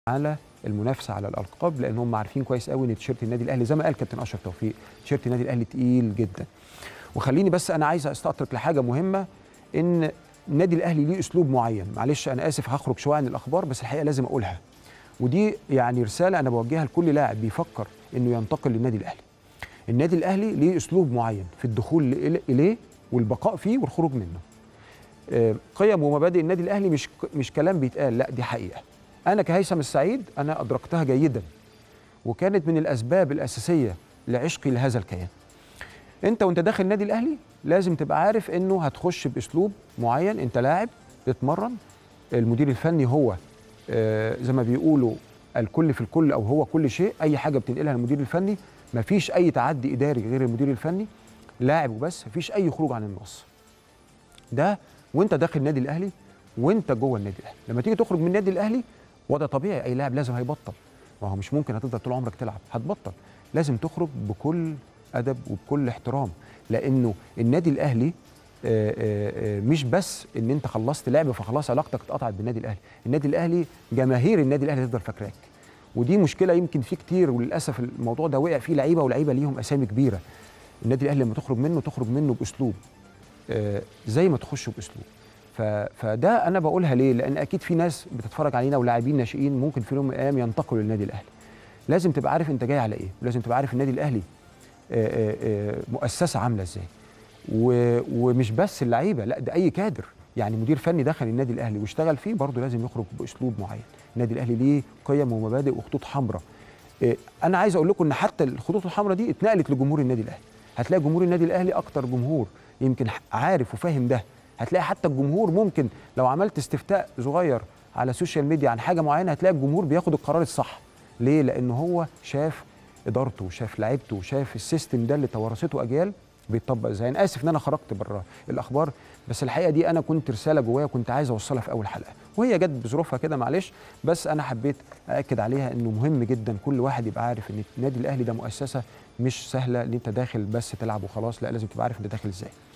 على المنافسه على الالقاب لان هم عارفين كويس قوي ان تيشيرت النادي الاهلي زي ما قال كابتن اشرف توفيق تيشيرت النادي الاهلي تقيل جدا وخليني بس انا عايز استطرق لحاجه مهمه ان النادي الاهلي ليه اسلوب معين معلش انا اسف هخرج شويه عن الاخبار بس الحقيقه لازم اقولها ودي يعني رساله انا بوجهها لكل لاعب بيفكر انه ينتقل للنادي الاهلي النادي الاهلي ليه اسلوب معين في الدخول إلي- اليه والبقاء فيه والخروج منه آه، قيم ومبادئ النادي الاهلي مش مش كلام بيتقال لا دي حقيقه انا كهيثم السعيد انا ادركتها جيدا وكانت من الاسباب الاساسيه لعشقي لهذا الكيان انت وانت داخل النادي الاهلي لازم تبقى عارف انه هتخش باسلوب معين انت لاعب تتمرن المدير الفني هو آه، زي ما بيقولوا الكل في الكل او هو كل شيء اي حاجه بتنقلها المدير الفني مفيش اي تعدي اداري غير المدير الفني لاعب وبس مفيش اي خروج عن النص ده وانت داخل النادي الاهلي وانت جوه النادي الاهلي لما تيجي تخرج من النادي الاهلي وده طبيعي اي لاعب لازم هيبطل ما هو مش ممكن هتفضل طول عمرك تلعب هتبطل لازم تخرج بكل ادب وبكل احترام لانه النادي الاهلي آه، آه، آه، مش بس ان انت خلصت لعب فخلاص علاقتك اتقطعت بالنادي الاهلي النادي الاهلي جماهير النادي الاهلي تفضل فاكراك ودي مشكله يمكن في كتير وللاسف الموضوع ده وقع فيه لعيبه ولعيبه ليهم اسامي كبيره النادي الاهلي لما تخرج منه تخرج منه باسلوب آه، زي ما تخش باسلوب ف- فده انا بقولها ليه لان اكيد في ناس بتتفرج علينا ولاعبين ناشئين ممكن في يوم من الايام ينتقلوا للنادي الاهلي لازم تبقى عارف انت جاي على ايه ولازم تبقى عارف النادي الاهلي آه، آه، آه، مؤسسه عامله ازاي و- ومش بس اللعيبه لا ده اي كادر يعني مدير فني دخل النادي الاهلي واشتغل فيه برضه لازم يخرج باسلوب معين النادي الاهلي ليه قيم ومبادئ وخطوط حمراء آه، انا عايز اقول لكم ان حتى الخطوط الحمراء دي اتنقلت لجمهور النادي الاهلي هتلاقي جمهور النادي الاهلي اكتر جمهور يمكن ح- عارف وفاهم ده هتلاقي حتى الجمهور ممكن لو عملت استفتاء صغير على السوشيال ميديا عن حاجه معينه هتلاقي الجمهور بياخد القرار الصح ليه لان هو شاف ادارته وشاف لعيبته وشاف السيستم ده اللي توارثته اجيال بيطبق ازاي انا اسف ان انا خرجت بره الاخبار بس الحقيقه دي انا كنت رساله جوايا كنت عايز اوصلها في اول حلقه وهي جت بظروفها كده معلش بس انا حبيت ااكد عليها انه مهم جدا كل واحد يبقى عارف ان النادي الاهلي ده مؤسسه مش سهله ان انت داخل بس تلعب وخلاص لا لازم تبقى عارف انت داخل ازاي